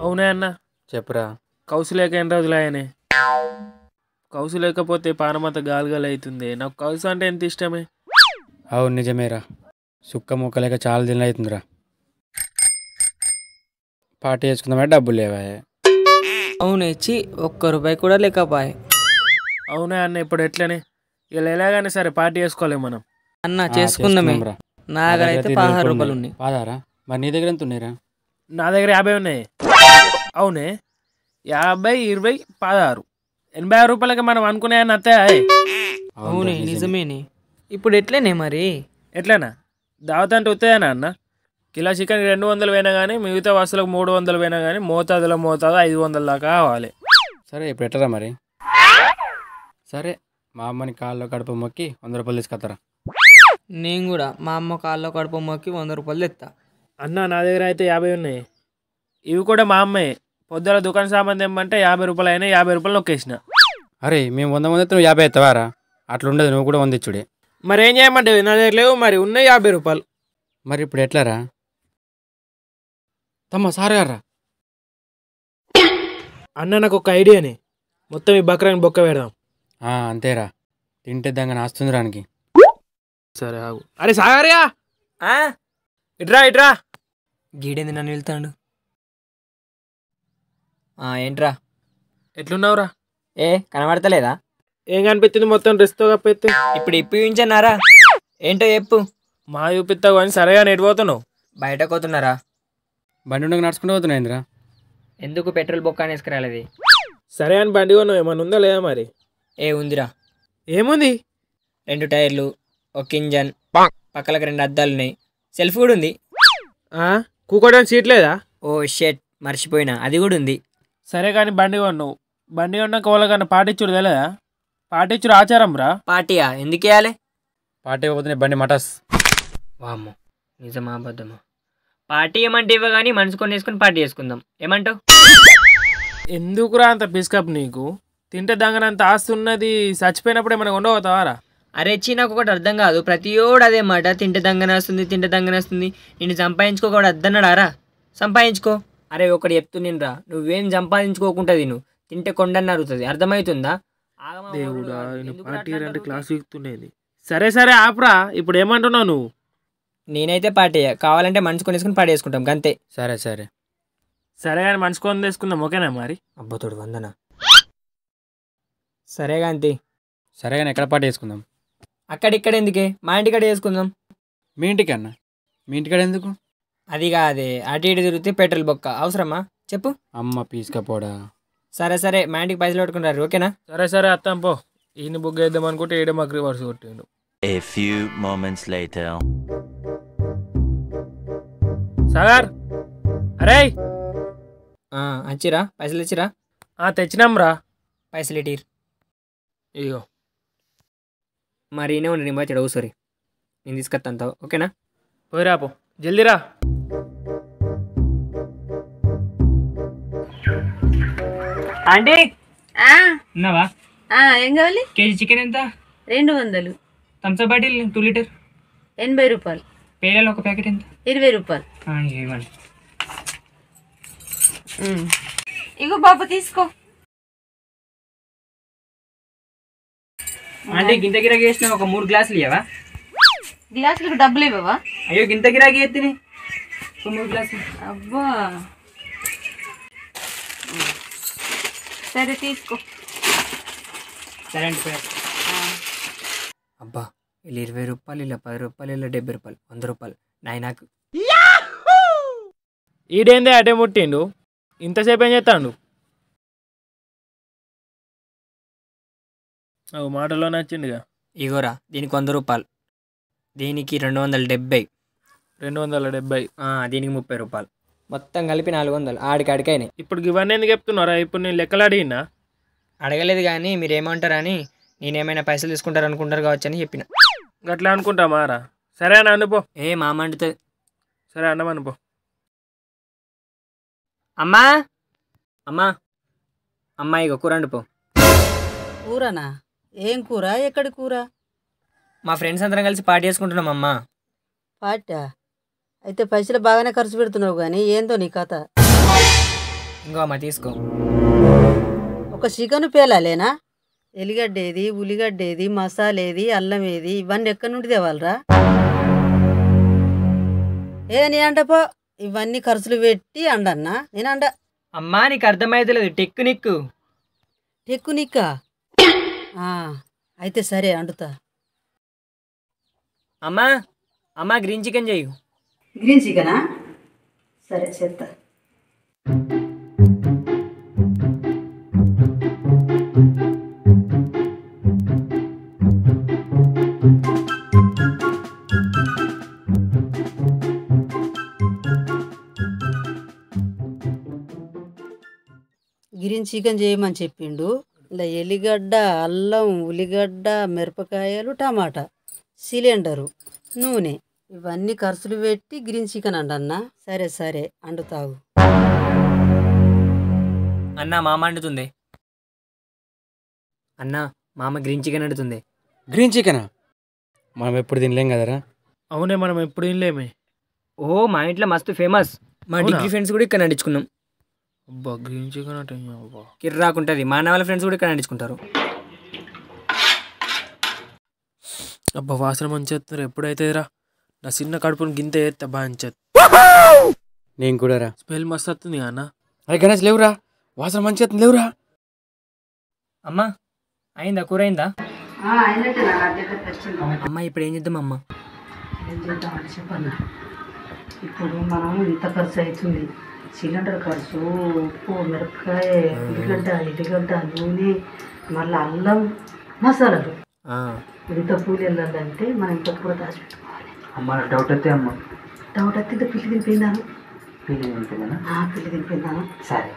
అవునే అన్న చెప్పురా కౌసు లేక ఎన్ని రోజులు ఆయనే కౌసు లేకపోతే పానమంత గాలిగాలి అవుతుంది నాకు కౌసు అంటే ఎంత ఇష్టమే అవును నిజమేరా సుక్క ముక్కలేక చాలా దినాలు అవుతుందిరా పార్టీ చేసుకుందామే డబ్బులు లేవా అవును ఇచ్చి ఒక్క రూపాయి కూడా లేకపోయే అవునే అన్న ఇప్పుడు ఎట్లనే ఇలా ఎలాగైనా సరే పార్టీ చేసుకోలేము మనం అన్న చేసుకుందామే చేసుకుందాంరా. నా దగ్గర అయితే పదహారు రూపాయలు ఉన్నాయి పదారా మరి నీ దగ్గర ఎంత ఉన్నాయిరా నా దగ్గర యాభై ఉన్నాయి అవునే యాభై ఇరవై పదహారు ఎనభై ఆరు రూపాయలకి మనం అనుకునే అన్న అత్తాయి అవునే నిజమేనే ఇప్పుడు ఎట్లనే మరి ఎట్లనా దావత్ అంటే వస్తాయనా అన్న కిలో చికెన్ రెండు వందలు పోయినా కానీ మిగతా వస్తువులకు మూడు వందలు పోయినా కానీ మోతాదులో మోతాదు ఐదు వందల దాకా కావాలి సరే ఇప్పుడు ఎట్టరా మరి సరే మా అమ్మని కాళ్ళు కడుపు మొక్కి వంద రూపాయలు తీసుకొస్తారా నేను కూడా మా అమ్మ కాల్లో కడుపు మొక్కి వంద రూపాయలు తెస్తా అన్న నా దగ్గర అయితే యాభై ఉన్నాయి ఇవి కూడా మా అమ్మాయి పొద్దుల దుకాణ సామాన్ తెమ్మంటే యాభై రూపాయలు అయినా యాభై రూపాయలు నొక్కేసిన అరే మేము వంద మంది నువ్వు యాభై ఎత్తవారా అట్లా ఉండదు నువ్వు కూడా వంద ఇచ్చుడే మరి ఏం చేయమంటే నా దగ్గర లేవు మరి ఉన్నాయి యాభై రూపాయలు మరి ఇప్పుడు ఎట్లారా తమ్మ సార్ గారా అన్న నాకు ఒక ఐడియాని మొత్తం ఈ బక్రాని బొక్క పెడదాం ఆ, అంతేరా తింటే దాకా నాస్తుంది రానికి సరే ఆగు అరే సాగర్యా ఇట్రా ఇట్రా గీడేంది నన్ను వెళ్తాడు ఏంట్రా ఎట్లున్నావురా ఏ కనబడతలేదా ఏం కనిపించింది మొత్తం డ్రెస్తో కప్పెత్తే ఇప్పుడు ఇప్పించన్నారా ఏంటో చెప్పు మా చూపిస్తావు కానీ సరేగా నెట్ పోతున్నావు బయట కోతున్నారా బండి ఉండగా నడుచుకుంటూ పోతున్నాయిందిరా ఎందుకు పెట్రోల్ బొక్క అనేసుకురాలేది సరే అని బండి కొన్నావు ఏమన్నా ఉందా లేదా మరి ఏ ఉందిరా ఏముంది రెండు టైర్లు ఒక ఇంజన్ పక్కలకు రెండు అద్దాలు ఉన్నాయి సెల్ఫ్ కూడా ఉంది ఆ, కూకోడానికి సీట్ లేదా ఓ షెట్ మర్చిపోయినా అది కూడా ఉంది సరే కానీ బండి కొన్నావు బండి కొన్నాక వాళ్ళకన్నా పాటించుడు తెలియదా పాటించుడు ఆచారం రా పార్టీయా ఎందుకు వేయాలి పాటే పోతున్నాయి బండి మటస్ వామ్మో నిజమా అబద్ధమా పార్టీ ఏమంటే ఇవ్వ కానీ మనసు కొన్ని వేసుకొని పార్టీ చేసుకుందాం ఏమంటావు ఎందుకురా అంత పిస్కప్ నీకు తింటే దంగనంత ఆస్తి ఉన్నది చచ్చిపోయినప్పుడు ఏమైనా ఉండవుతావారా అరే చి నాకు ఒకటి అర్థం కాదు ప్రతియోడు అదే మాట తింటే దంగనేస్తుంది తింటే దంగనేస్తుంది నేను సంపాదించుకోకూడదు అద్దన్నాడారా సంపాదించుకో అరే ఒకటి చెప్తున్నానురా నువ్వేం సంపాదించుకోకుండా తిను తింటే కొండన్న అరుగుతుంది అర్థమవుతుందా ఆగమా దేవుడా వాగుడు కాదు. ఈయన ఎందుకు పార్టీ అట్లా అంటే అంటావు? క్లాస్ వీక్తుండేది సరే సరే ఆపురా ఇప్పుడు ఏమంటున్నావు నువ్వు నేనైతే పార్టీ కావాలంటే మనసు కొనేసుకుని పార్టీ చేసుకుంటాం అంతే సరే సరే సరే కానీ మనిషికొని తీసుకుందాం ఓకేనా మరి అబ్బతోడు వందన సరే కాంతి సరే కానీ ఎక్కడ పాట వేసుకుందాం అక్కడిక్కడ ఎందుకే మా ఇంటికాడ చేసుకుందాం మీ ఇంటికి అన్న మీ ఇంటికాడ ఎందుకు అది కాదే అటు ఇటు తిరిగితే పెట్రోల్ బొక్క అవసరమా చెప్పు అమ్మ పీసుకపోడా సరే సరే మా ఇంటికి పైసలు పెట్టుకుంటారు ఓకేనా సరే సరే అత్తాం పో ఈయన బుక్ వేద్దాం అనుకుంటే ఏడే మాకు రివర్స్ కొట్టిండు A few moments later. Sagar అరే ఆ, వచ్చిరా పైసలు ఇచ్చిరా ఆ తెచ్చినాం రా పైసలు ఇటీర్ ఇగో మరి ఈయనే ఉండి నేను చెడవు సారీ నేను తీసుకొస్తాను ఓకేనా పోయిరా పో జల్దీ రా ఆంటీ ఆ, ఉన్నావా ఆ, ఏం కావాలి కేజీ చికెన్ ఎంత రెండు వందలు థమ్స్అప్ బాటిల్ టూ లీటర్ ఎనభై రూపాయలు పేడలు ఒక ప్యాకెట్ ఎంత ఇరవై రూపాయలు ఆ, ఇవ్వండి ఉమ్. ఇగో బాబు తీసుకో అంటే గింత గిరాకీ చేసిన ఒక మూడు గ్లాసులు ఇవ్వవా గ్లాసులకు డబ్బులు ఇవ్వవా అయ్యో గింత గిరాకీ ఎత్తిని ఒక మూడు గ్లాసులు అబ్బా ఉమ్. సరే తీసుకో సరే అండి పోయి. అబ్బా ఇలా ఇరవై రూపాయలు ఇలా పది రూపాయలు ఇలా డెబ్బై రూపాయలు వంద రూపాయలు నాయనాకు ఈడేందే అటే ముట్టిండు ఇంతసేపు ఏం చేస్తాడు అవు మాటలో నచ్చిండుగా ఇగోరా దీనికి వంద రూపాయలు దీనికి రెండు వందల డెబ్బై రెండు వందల డెబ్బై ఆ, దీనికి ముప్పై రూపాయలు మొత్తం కలిపి నాలుగు వందలు ఆడికి ఆడికైనాయి ఇప్పుడు ఇవన్నీ ఎందుకు చెప్తున్నారా ఇప్పుడు నేను లెక్కలు అడిగినా అడగలేదు కానీ మీరు ఏమంటారని నేనేమైనా పైసలు తీసుకుంటారు అనుకుంటారు కావచ్చు అని చెప్పిన గట్లా అనుకుంటామారా సరే అని అనుపో ఏ మామ అంటుంది సరే అన్నం అనుపో అమ్మా అమ్మా అమ్మా ఇక కూర వండుపో కూరనా ఏం కూర ఎక్కడి కూర మా ఫ్రెండ్స్ అందరం కలిసి పార్టీ చేసుకుంటున్నాం అమ్మా పాట అయితే పైసలు బాగానే ఖర్చు పెడుతున్నావు కానీ ఏందో నీ కథ ఇంకో అమ్మ తీసుకో ఒక చికెన్ పేలాలేనా ఎలిగడ్డ ఏది ఉల్లిగడ్డ ఏది మసాలా ఏది అల్లం ఏది ఇవన్నీ ఎక్కడి నుండి తేవాలరా ఏ నీ అంటపో ఇవన్నీ ఖర్చులు పెట్టి అండన్నా నేను అండ అమ్మా నీకు అర్థమైతలేదు టెక్నిక్ టెక్కు నీకా ఆ, అయితే సరే అండుతా అమ్మా అమ్మా గ్రీన్ చికెన్ చేయు గ్రీన్ చికెనా సరే చేస్తా గ్రీన్ చికెన్ చేయమని చెప్పిండు ఇలా ఎల్లిగడ్డ అల్లం ఉల్లిగడ్డ మిరపకాయలు టమాటా సిలిండరు నూనె ఇవన్నీ ఖర్చులు పెట్టి గ్రీన్ చికెన్ అండన్నా సరే సరే అండుతావు అన్న మామ అండుతుంది అన్న మామ గ్రీన్ చికెన్ అండుతుంది గ్రీన్ చికెనా మనం ఎప్పుడు తినలేం కదరా అవునే మనం ఎప్పుడు తినలేమే ఓ మా ఇంట్లో మస్తు ఫేమస్ మా అవునా? డిగ్రీ ఫ్రెండ్స్ కూడా ఇక్కడ నడుచుకున్నాం అబ్బా గ్రీన్ చికెన్ అంటే అబ్బా కిర్రాకుంటుంది మా అన్న వాళ్ళ ఫ్రెండ్స్ కూడా ఇక్కడ నడుచుకుంటారు అబ్బా వాసన మంచి వస్తున్నారు ఎప్పుడైతే రా నా చిన్న కడుపుని గింత ఎత్తే బాగా నేను కూడా రా స్మెల్ మస్తు వస్తుంది అన్న అరే గణేష్ లేవురా వాసన మంచి వస్తుంది లేవురా అమ్మా అయిందా కూర అయిందా అయినట్టే నా దగ్గర తెచ్చింది అమ్మ ఇప్పుడు ఏం చేద్దాం అమ్మ ఏం చేద్దామని చెప్పన్నా ఇప్పుడు మనం ఇంత ఖర్చు అవుతుంది సిలిండర్ ఖర్చు ఉప్పు మిరపకాయ ఉల్లిగడ్డ ఎల్లిగడ్డ నూనె మళ్ళీ అల్లం మసాలాలు ఆ, ఇంత పూలు వెళ్ళాలంటే మనం ఇంత కూర దాచిపెట్టుకోవాలి అమ్మ డౌట్ వస్తే అమ్మ డౌట్ వస్తే ఇంత పిల్లి తినిపోయిందాను పిల్లి ఉంటుందా ఆ, పిల్లి తినిపోయిందాను సరే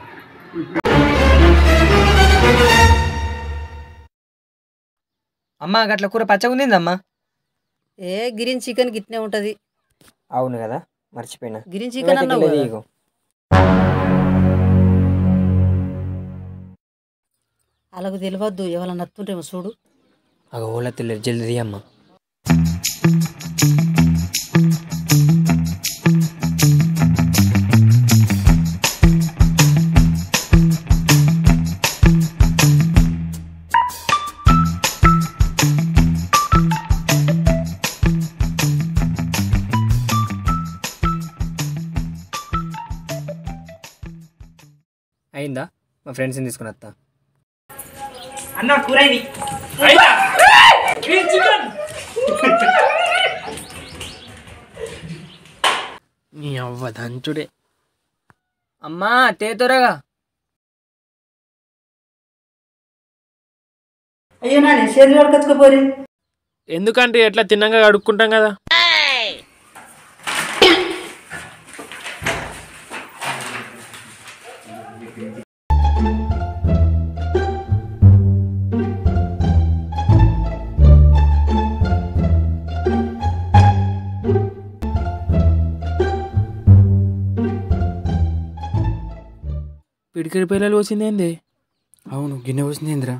అమ్మ గట్ల కూర పచ్చగా ఉంది అమ్మా ఏ గ్రీన్ చికెన్ గిట్నే ఉంటుంది అవును కదా మర్చిపోయినా గ్రీన్ చికెన్ అన్నావు కదా. ఇగో. అలాగ తెలియవద్దు ఎవరైనా నత్తుంటేమో చూడు అగ ఓళ్ళ తెలియదు జల్దీ అమ్మ అయిందా మా ఫ్రెండ్స్ని తీసుకుని వస్తా అన్న కూర అయింది నీ అవ్వ దంచుడే అమ్మా తే త్వరగా అయ్యో నానే చేతులు కడుకొచ్చుకోపోరి ఎందుకంటే ఎట్లా తిన్నాక కడుక్కుంటాం కదా పిడికిడి పిల్లలు వచ్చింది ఏంది అవును గిన్నె వస్తుంది ఏందిరా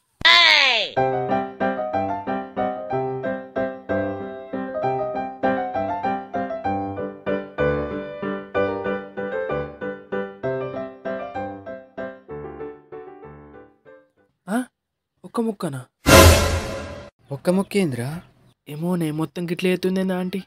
ఒక్క ముక్కనా ఒక్క మొక్క ఏందిరా ఏమోనే మొత్తం గిట్ల అవుతుంది ఆంటీ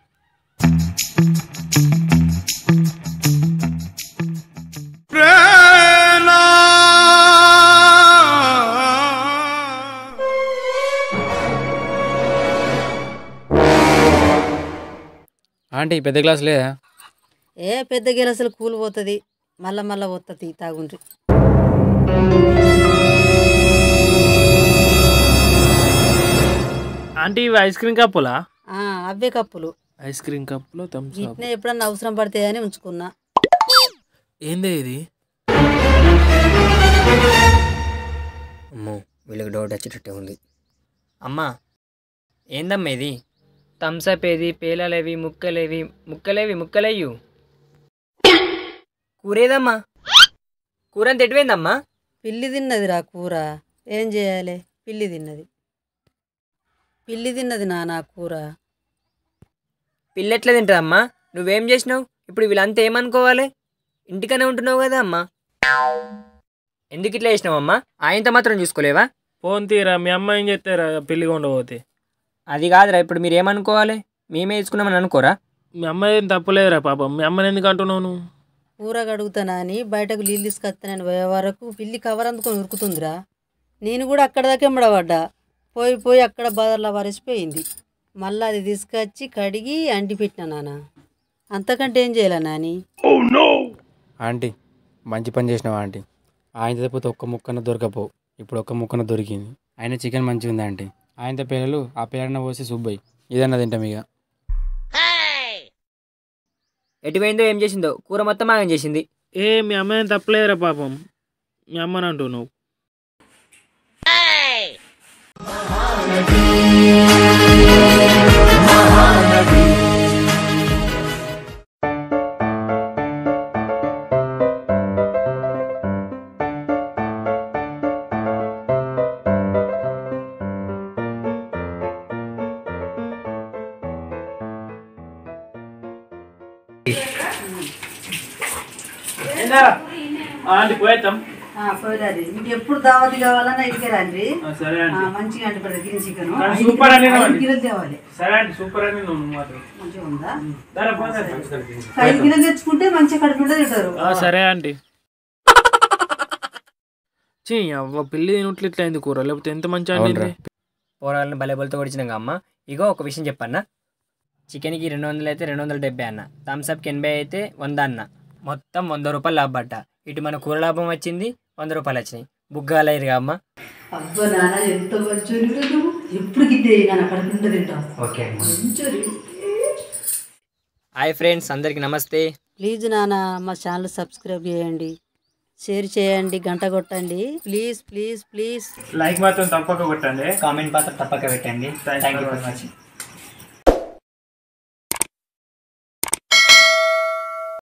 ఆంటీ పెద్ద గ్లాస్ లేదా ఏ పెద్ద గిలసలు కూలి పోతుంది మళ్ళా మళ్ళా పోతుంది తాగుండ్రి ఆంటీ ఇవి ఐస్ క్రీమ్ కప్పులా ఆ, అవే కప్పులు ఐస్ క్రీమ్ కప్పులో థమ్స్ అప్ వీటినే ఎప్పుడన్నా అవసరం పడతాయని ఉంచుకున్నా ఏందే ఇది అమ్మో వీళ్ళకి డౌట్ వచ్చేటట్టే ఉంది అమ్మా ఏందమ్మా ఇది థమ్సప్ ఏది పేలాలేవి ముక్కలేవి ముక్కలేవి ముక్కలేయు కూరేదమ్మా కూర అంత ఎటువైందమ్మా పిల్లి తిన్నది రా కూర ఏం చేయాలి పిల్లి తిన్నది పిల్లి తిన్నది నా నా కూర పిల్లెట్లా తింటుందమ్మా నువ్వేం చేసినావు ఇప్పుడు వీళ్ళంతా ఏమనుకోవాలి ఇంటికనే ఉంటున్నావు కదా అమ్మా ఎందుకు ఇట్లా చేసినావమ్మా ఆయనతో మాత్రం చూసుకోలేవా ఫోన్ తీరా మీ అమ్మ ఏం చెప్తారా పెళ్లి ఉండబోతే అది కాదురా ఇప్పుడు మీరు ఏమనుకోవాలి మేమే తీసుకున్నామని అనుకోరా మీ అమ్మ ఏం తప్పులేదురా పాపం మీ అమ్మని ఎందుకు అంటున్నావు నువ్వు కూర కడుగుతానా అని బయటకు నీళ్ళు తీసుకొస్తానని పోయే వరకు పిల్లి కవర్ అందుకొని ఉరుకుతుందిరా నేను కూడా అక్కడ దాకా ఎమ్మడబడ్డా పోయి పోయి అక్కడ బదర్లా వరిసిపోయింది మళ్ళీ అది తీసుకొచ్చి కడిగి అంటి పెట్టినా నాన్న అంతకంటే ఏం చేయాల నాని ఆంటీ మంచి పని చేసినావా ఆంటీ ఆయన తప్పితే ఒక్క ముక్కన దొరకపోవు ఇప్పుడు ఒక్క ముక్కన దొరికింది ఆయన చికెన్ మంచిగా ఉంది ఆంటీ ఆయనతో పిల్లలు ఆ పేరన్న పోసి సుబ్బయ్య ఇదన్నా తింటాం ఇక ఎటువైందో ఏం చేసిందో కూర మొత్తం ఆగం చేసింది ఏ మీ అమ్మ ఏం తప్పలేదురా పాపం మీ అమ్మని అంటున్నావు ఆంటీ పోయేద్దాం పోయిరాది మీకు ఎప్పుడు దావతి కావాలన్నా ఇదికే రండి సరే ఆ, మంచిగా అంటి పెడతారు గ్రీన్ చికెన్ కానీ సూపర్ అని ఐదు కిలోలు తేవాలి సరే ఆంటీ సూపర్ అని నువ్వు మాత్రం మంచిగా ఉందా సరే పోతే ఐదు కిలోలు తెచ్చుకుంటే మంచిగా కడుపు నిండా తింటారు సరే ఆంటీ చీ అవ్వ పెళ్ళి తినట్లు ఇట్లా అయింది కూర లేకపోతే ఎంత మంచి అవునురా. అండి పోరాలను బలబలతో కొడిచినాక అమ్మ ఇగో ఒక విషయం చెప్పన్నా చికెన్కి రెండు వందలు అయితే రెండు వందల డెబ్బై అన్న థమ్స్అప్కి ఎనభై అయితే వంద అన్న మొత్తం వంద రూపాయలు లాభపడ్డ ఇటు మన కూర లాభం వచ్చింది వంద రూపాయలు వచ్చినాయి బుగ్గాలయ్యారుగా అమ్మ అబ్బా నాన్న ఎంత మంచోని నువ్వు ఎప్పుడు గిద్దే కానీ కడుపు నిండా తింటావు ఓకే మంచోని హాయ్ ఫ్రెండ్స్ అందరికి నమస్తే ప్లీజ్ నాన్న మా ఛానల్ సబ్స్క్రైబ్ చేయండి షేర్ చేయండి గంట కొట్టండి ప్లీజ్ ప్లీజ్ ప్లీజ్ లైక్ మాత్రం తప్పక కొట్టండి కామెంట్ మాత్రం తప్పక పెట్టండి Thanks for watching.